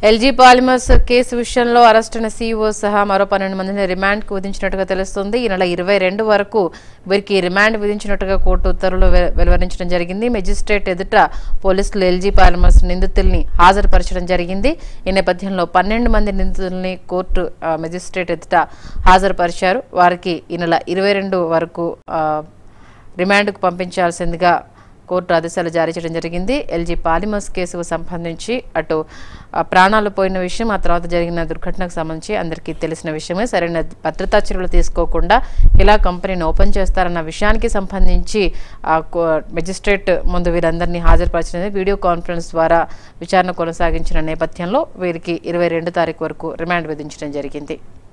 LG polymers case విషయంలో అరెస్టైన CEO సహా మరో పన్నెండు మందిని రిమాండ్కు విధించినట్టుగా తెలుస్తోంది ఈ నెల ఇరవై రెండు వరకు వీరికి రిమాండ్ విధించినట్టుగా కోర్టు ఉత్తర్వులు వె- వెలువరించడం జరిగింది మెజిస్ట్రేట్ ఎదుట పోలీసులు ఎల్జీ పాలిమర్స్ నిందితుల్ని హాజరుపరచడం జరిగింది ఈ నేపథ్యంలో పన్నెండు మంది నిందితుల్ని కోర్టు ఆ, మెజిస్ట్రేట్ ఎదుట హాజరుపరిచారు వారికి ఈ నెల ఇరవై రెండు వరకు ఆ, రిమాండ్కు పంపించాల్సిందిగా కోర్టు ఆదేశాలు జారీ చేయడం జరిగింది ఎల్జీ పాలిమర్స్ కేసుకు సంబంధించి అటు ఆ, ప్రాణాలు పోయిన విషయం ఆ తర్వాత జరిగిన దుర్ఘటనకు సంబంధించి అందరికీ తెలిసిన విషయమే సరైన భద్రతా చర్యలు తీసుకోకుండా ఇలా కంపెనీని ఓపెన్ చేస్తారన్న విషయానికి సంబంధించి ఆ కో- మెజిస్ట్రేట్ ముందు వీరందరినీ హాజరుపరిచినది వీడియో కాన్ఫరెన్స్ ద్వారా విచారణ కొనసాగించిన నేపథ్యంలో వీరికి ఇరవై రెండు తారీఖు వరకు రిమాండ్ విధించడం జరిగింది